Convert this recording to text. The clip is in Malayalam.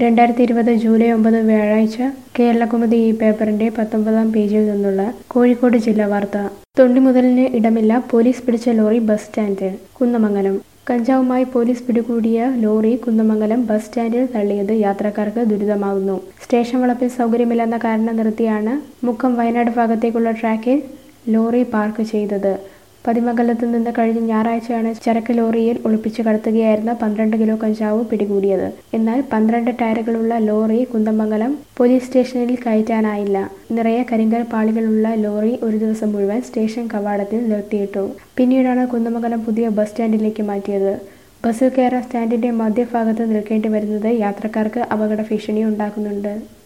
രണ്ടായിരത്തി ഇരുപത് ജൂലൈ ഒമ്പത് വ്യാഴാഴ്ച കേരളകുമുദി ഈ പേപ്പറിന്റെ പത്തൊമ്പതാം പേജിൽ നിന്നുള്ള കോഴിക്കോട് ജില്ലാ വാർത്ത തൊണ്ടിമുതലിന് ഇടമില്ല പോലീസ് പിടിച്ച ലോറി ബസ് സ്റ്റാൻഡിൽ കുന്നമംഗലം കഞ്ചാവുമായി പോലീസ് പിടികൂടിയ ലോറി കുന്നമംഗലം ബസ് സ്റ്റാൻഡിൽ തള്ളിയത് യാത്രക്കാർക്ക് ദുരിതമാകുന്നു സ്റ്റേഷൻ വളപ്പിൽ സൗകര്യമില്ലെന്ന കാരണം നിർത്തിയാണ് മുക്കം വയനാട് ഭാഗത്തേക്കുള്ള ട്രാക്കിൽ ലോറി പാർക്ക് ചെയ്തത് പതിമംഗലത്ത് നിന്ന് കഴിഞ്ഞ ഞായറാഴ്ചയാണ് ചരക്ക് ലോറിയിൽ ഒളിപ്പിച്ച് കടത്തുകയായിരുന്ന പന്ത്രണ്ട് കിലോ കഞ്ചാവ് പിടികൂടിയത് എന്നാൽ പന്ത്രണ്ട് ടയറുകളുള്ള ലോറി കുന്തമംഗലം പോലീസ് സ്റ്റേഷനിൽ കയറ്റാനായില്ല നിറയെ കരിങ്കൽ പാളികളുള്ള ലോറി ഒരു ദിവസം മുഴുവൻ സ്റ്റേഷൻ കവാടത്തിൽ നിർത്തിയിട്ടു പിന്നീടാണ് കുന്നമംഗലം പുതിയ ബസ് സ്റ്റാൻഡിലേക്ക് മാറ്റിയത് ബസ്സിൽ കയറാൻ സ്റ്റാൻഡിന്റെ മധ്യഭാഗത്ത് നിൽക്കേണ്ടി വരുന്നത് യാത്രക്കാർക്ക് അപകട ഭീഷണി ഉണ്ടാക്കുന്നുണ്ട്